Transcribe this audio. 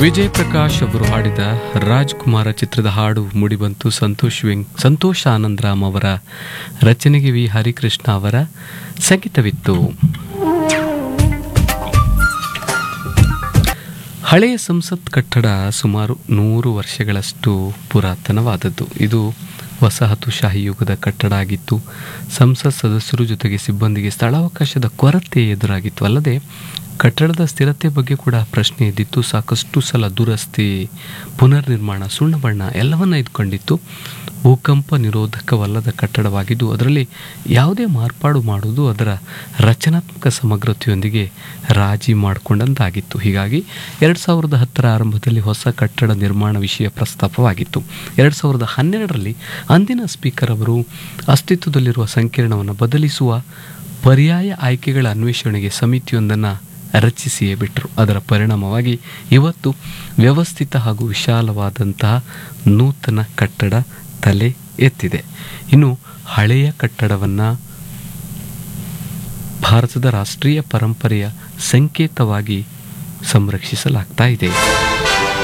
ವಿಜಯ್ ಪ್ರಕಾಶ್ ಅವರು ಹಾಡಿದ ರಾಜ್ಕುಮಾರ ಚಿತ್ರದ ಹಾಡು ಮೂಡಿಬಂತು ಸಂತೋಷ್ ವೆಂಕ್ ಸಂತೋಷ್ ಆನಂದರಾಮ್ ಅವರ ರಚನೆಗೆ ವಿ ಹರಿಕೃಷ್ಣ ಅವರ ಸಂಗೀತವಿತ್ತು ಹಳೆಯ ಸಂಸತ್ ಕಟ್ಟಡ ಸುಮಾರು ನೂರು ವರ್ಷಗಳಷ್ಟು ಪುರಾತನವಾದದ್ದು ಇದು ವಸಾಹತುಶಾಹಿ ಯುಗದ ಕಟ್ಟಡ ಆಗಿತ್ತು ಸಂಸತ್ ಸದಸ್ಯರು ಜೊತೆಗೆ ಸಿಬ್ಬಂದಿಗೆ ಸ್ಥಳಾವಕಾಶದ ಕೊರತೆ ಎದುರಾಗಿತ್ತು ಅಲ್ಲದೆ ಕಟ್ಟಡದ ಸ್ಥಿರತೆ ಬಗ್ಗೆ ಕೂಡ ಪ್ರಶ್ನೆ ಎದ್ದಿತ್ತು ಸಾಕಷ್ಟು ಸಲ ದುರಸ್ತಿ ಪುನರ್ನಿರ್ಮಾಣ ಸುಣ್ಣ ಬಣ್ಣ ಎಲ್ಲವನ್ನ ಇದ್ಕೊಂಡಿತ್ತು ಭೂಕಂಪ ನಿರೋಧಕವಲ್ಲದ ಕಟ್ಟಡವಾಗಿದ್ದು ಅದರಲ್ಲಿ ಯಾವುದೇ ಮಾರ್ಪಾಡು ಮಾಡುವುದು ಅದರ ರಚನಾತ್ಮಕ ಸಮಗ್ರತೆಯೊಂದಿಗೆ ರಾಜಿ ಮಾಡಿಕೊಂಡಂತಾಗಿತ್ತು ಹೀಗಾಗಿ ಎರಡು ಸಾವಿರದ ಹತ್ತರ ಆರಂಭದಲ್ಲಿ ಹೊಸ ಕಟ್ಟಡ ನಿರ್ಮಾಣ ವಿಷಯ ಪ್ರಸ್ತಾಪವಾಗಿತ್ತು ಎರಡು ಸಾವಿರದ ಹನ್ನೆರಡರಲ್ಲಿ ಅಂದಿನ ಸ್ಪೀಕರ್ ಅವರು ಅಸ್ತಿತ್ವದಲ್ಲಿರುವ ಸಂಕೀರ್ಣವನ್ನು ಬದಲಿಸುವ ಪರ್ಯಾಯ ಆಯ್ಕೆಗಳ ಅನ್ವೇಷಣೆಗೆ ಸಮಿತಿಯೊಂದನ್ನು ರಚಿಸಿಯೇ ಬಿಟ್ಟರು ಅದರ ಪರಿಣಾಮವಾಗಿ ಇವತ್ತು ವ್ಯವಸ್ಥಿತ ಹಾಗೂ ವಿಶಾಲವಾದಂತಹ ನೂತನ ಕಟ್ಟಡ ತಲೆ ಎತ್ತಿದೆ ಇನ್ನು ಹಳೆಯ ಕಟ್ಟಡವನ್ನು ಭಾರತದ ರಾಷ್ಟ್ರೀಯ ಪರಂಪರೆಯ ಸಂಕೇತವಾಗಿ ಸಂರಕ್ಷಿಸಲಾಗ್ತಾ ಇದೆ